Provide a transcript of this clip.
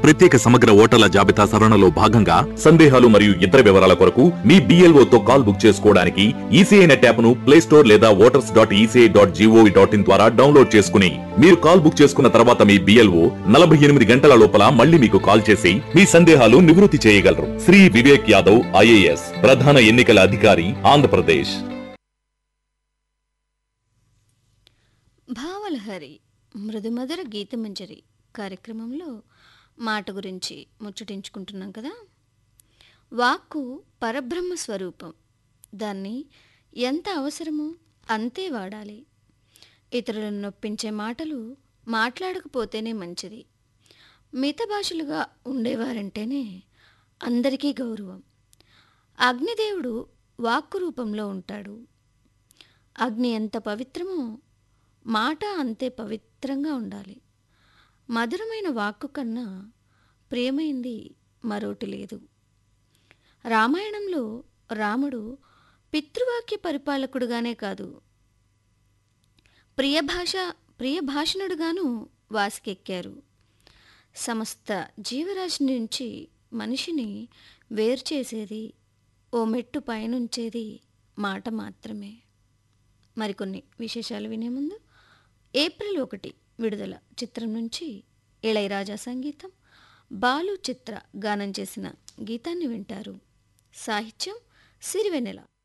ప్రత్యేక సమగ్ర ఓటర్ల జాబితా సవరణలో భాగంగా సందేహాలు మరియు ఇతర వివరాల కొరకు మీ BLO తో కాల్ బుక్ చేసుకోవడానికి ఈసీఐ నెట్ యాప్ ను ప్లే స్టోర్ లేదా voters dot ECI dot GOV dot in ద్వారా డౌన్లోడ్ చేసుకుని మీరు కాల్ బుక్ చేసుకున్న తర్వాత మీ బిఎల్ఓ నలభై ఎనిమిది గంటల లోపల మళ్ళీ మీకు కాల్ చేసి మీ సందేహాలు నివృత్తి చేయగలరు శ్రీ వివేక్ యాదవ్ ఐఏఎస్ ప్రధాన ఎన్నికల అధికారి ఆంధ్రప్రదేశ్ భావలహరి మృదుమధుర గీతమంజరి కార్యక్రమంలో మాట గురించి ముచ్చటించుకుంటున్నాం కదా వాక్కు పరబ్రహ్మ స్వరూపం దాన్ని ఎంత అవసరమో అంతే వాడాలి ఇతరులను నొప్పించే మాటలు మాట్లాడకపోతేనే మంచిది మిత భాషలుగా ఉండేవారంటేనే అందరికీ గౌరవం అగ్నిదేవుడు వాక్కు రూపంలో ఉంటాడు అగ్ని ఎంత పవిత్రమో మాట అంతే పవిత్రంగా ఉండాలి మధురమైన వాక్కు కన్నా ప్రియమైంది మరోటి లేదు రామాయణంలో రాముడు పితృవాక్య పరిపాలకుడుగానే కాదు ప్రియభాష ప్రియభాషణుడుగాను వాసికెక్కారు సమస్త జీవరాశి నుంచి మనిషిని వేరు చేసేది ఓ మెట్టు పైనుంచేది మాట మాత్రమే మరికొన్ని విశేషాలు వినే ముందు ఏప్రిల్ ఒకటి విడుదల చిత్రం నుంచి ఇళయరాజా సంగీతం బాలు చిత్ర గానం చేసిన గీతాన్ని వింటారు సాహిత్యం సిరివెన్నెల